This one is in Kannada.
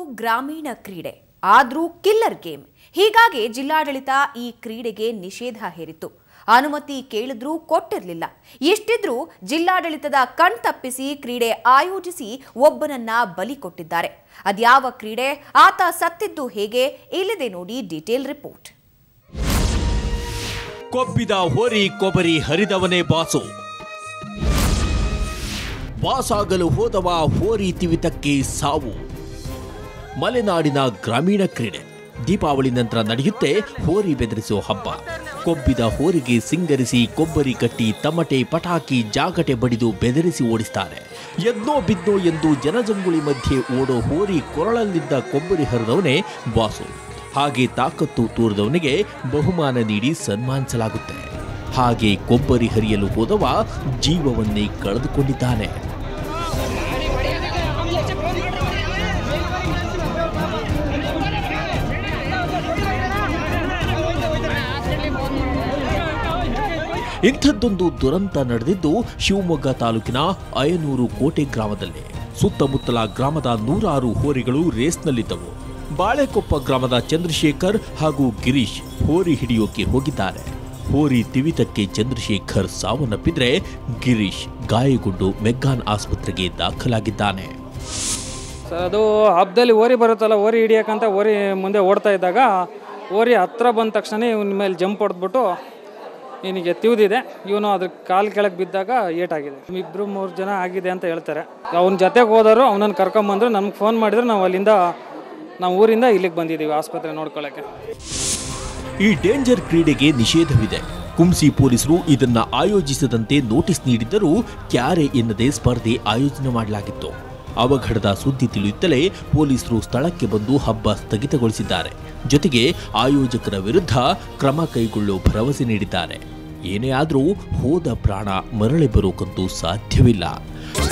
ಗ್ರಾಮೀಣ ಕ್ರೀಡೆ ಆದ್ರೂ ಕಿಲ್ಲರ್ ಗೇಮ್ ಹೀಗಾಗಿ ಜಿಲ್ಲಾಡಳಿತ ಈ ಕ್ರೀಡೆಗೆ ನಿಷೇಧ ಹೇರಿತ್ತು ಅನುಮತಿ ಕೇಳಿದ್ರೂ ಕೊಟ್ಟಿರಲಿಲ್ಲ ಇಷ್ಟಿದ್ರೂ ಜಿಲ್ಲಾಡಳಿತದ ಕಣ್ತಪ್ಪಿಸಿ ಕ್ರೀಡೆ ಆಯೋಜಿಸಿ ಒಬ್ಬನನ್ನ ಬಲಿ ಕೊಟ್ಟಿದ್ದಾರೆ ಅದ್ಯಾವ ಕ್ರೀಡೆ ಆತ ಸತ್ತಿದ್ದು ಹೇಗೆ ಇಲ್ಲಿದೆ ನೋಡಿ ಡೀಟೇಲ್ ರಿಪೋರ್ಟ್ ಕೊಬ್ಬಿದ ಹೋರಿ ಕೊಬರಿ ಹರಿದವನೇ ಬಾಸು ಬಾಸಾಗಲು ಹೋದವ ಹೋರಿ ತಿವಿತಕ್ಕೆ ಸಾವು ಮಲೆನಾಡಿನ ಗ್ರಾಮೀಣ ಕ್ರೀಡೆ ದೀಪಾವಳಿ ನಂತರ ನಡೆಯುತ್ತೆ ಹೋರಿ ಬೆದರಿಸೋ ಹಬ್ಬ ಕೊಬ್ಬಿದ ಹೋರಿಗೆ ಸಿಂಗರಿಸಿ ಕೊಬ್ಬರಿ ಕಟ್ಟಿ ತಮಟೆ ಪಟಾಕಿ ಜಾಗಟೆ ಬಡಿದು ಬೆದರಿಸಿ ಓಡಿಸ್ತಾರೆ ಎದ್ನೋ ಬಿದ್ನೋ ಎಂದು ಜನಜಂಗುಳಿ ಮಧ್ಯೆ ಓಡೋ ಹೋರಿ ಕೊರಳಲ್ಲಿದ್ದ ಕೊಬ್ಬರಿ ಹರಿದವನೇ ಬಾಸು ಹಾಗೆ ತಾಕತ್ತು ತೋರಿದವನಿಗೆ ಬಹುಮಾನ ನೀಡಿ ಸನ್ಮಾನಿಸಲಾಗುತ್ತೆ ಹಾಗೆ ಕೊಬ್ಬರಿ ಹರಿಯಲು ಹೋದವ ಜೀವವನ್ನೇ ಕಳೆದುಕೊಂಡಿದ್ದಾನೆ ಇಂಥದ್ದೊಂದು ದುರಂತ ನಡೆದಿದ್ದು ಶಿವಮೊಗ್ಗ ತಾಲೂಕಿನ ಅಯನೂರು ಕೋಟೆ ಗ್ರಾಮದಲ್ಲಿ ಸುತ್ತಮುತ್ತಲ ಗ್ರಾಮದ ನೂರಾರು ಹೋರಿಗಳು ರೇಸ್ನಲ್ಲಿದ್ದವು ಬಾಳೆಕೊಪ್ಪ ಗ್ರಾಮದ ಚಂದ್ರಶೇಖರ್ ಹಾಗೂ ಗಿರೀಶ್ ಹೋರಿ ಹಿಡಿಯೋಕೆ ಹೋಗಿದ್ದಾರೆ ಹೋರಿ ತಿವಿತಕ್ಕೆ ಚಂದ್ರಶೇಖರ್ ಸಾವನ್ನಪ್ಪಿದ್ರೆ ಗಿರೀಶ್ ಗಾಯಗೊಂಡು ಮೆಗ್ಗಾನ್ ಆಸ್ಪತ್ರೆಗೆ ದಾಖಲಾಗಿದ್ದಾನೆ ಸರ್ ಅದು ಹಬ್ಬದಲ್ಲಿ ಓರಿ ಬರುತ್ತಲ್ಲ ಓರಿ ಹಿಡಿಯೋಕ್ಕಂತ ಓರಿ ಮುಂದೆ ಓಡ್ತಾ ಇದ್ದಾಗ ಓರಿ ಹತ್ರ ಬಂದ ತಕ್ಷಣ ಇವನ ಮೇಲೆ ಜಂಪ್ ಹೊಡೆದ್ಬಿಟ್ಟು ಇವನಿಗೆ ತಿವ್ದಿದೆ ಇವನು ಅದ್ರ ಕಾಲು ಕೆಳಗೆ ಬಿದ್ದಾಗ ಏಟಾಗಿದೆ ಇಬ್ಬರು ಮೂರು ಜನ ಆಗಿದೆ ಅಂತ ಹೇಳ್ತಾರೆ ಅವನ ಜೊತೆಗೆ ಹೋದವರು ಅವನನ್ನು ಕರ್ಕೊಂಬಂದ್ರು ನಮ್ಗೆ ಫೋನ್ ಮಾಡಿದ್ರು ನಾವು ಅಲ್ಲಿಂದ ನಾವು ಊರಿಂದ ಇಲ್ಲಿಗೆ ಬಂದಿದ್ದೀವಿ ಆಸ್ಪತ್ರೆ ನೋಡ್ಕೊಳ್ಳೋಕ್ಕೆ ಈ ಡೇಂಜರ್ ಕ್ರೀಡೆಗೆ ನಿಷೇಧವಿದೆ ಕುಂಸಿ ಪೊಲೀಸರು ಇದನ್ನ ಆಯೋಜಿಸದಂತೆ ನೋಟಿಸ್ ನೀಡಿದ್ದರೂ ಕ್ಯಾರೆ ಎನ್ನದೆ ಸ್ಪರ್ಧೆ ಆಯೋಜನೆ ಮಾಡಲಾಗಿತ್ತು ಅವಘಡದ ಸುದ್ದಿ ತಿಳಿಯುತ್ತಲೇ ಪೊಲೀಸರು ಸ್ಥಳಕ್ಕೆ ಬಂದು ಹಬ್ಬ ಸ್ಥಗಿತಗೊಳಿಸಿದ್ದಾರೆ ಜೊತೆಗೆ ಆಯೋಜಕರ ವಿರುದ್ಧ ಕ್ರಮ ಕೈಗೊಳ್ಳೋ ಭರವಸೆ ನೀಡಿದ್ದಾರೆ ಏನೇ ಆದರೂ ಹೋದ ಪ್ರಾಣ ಮರಳಿ ಬರೋಕಂತೂ ಸಾಧ್ಯವಿಲ್ಲ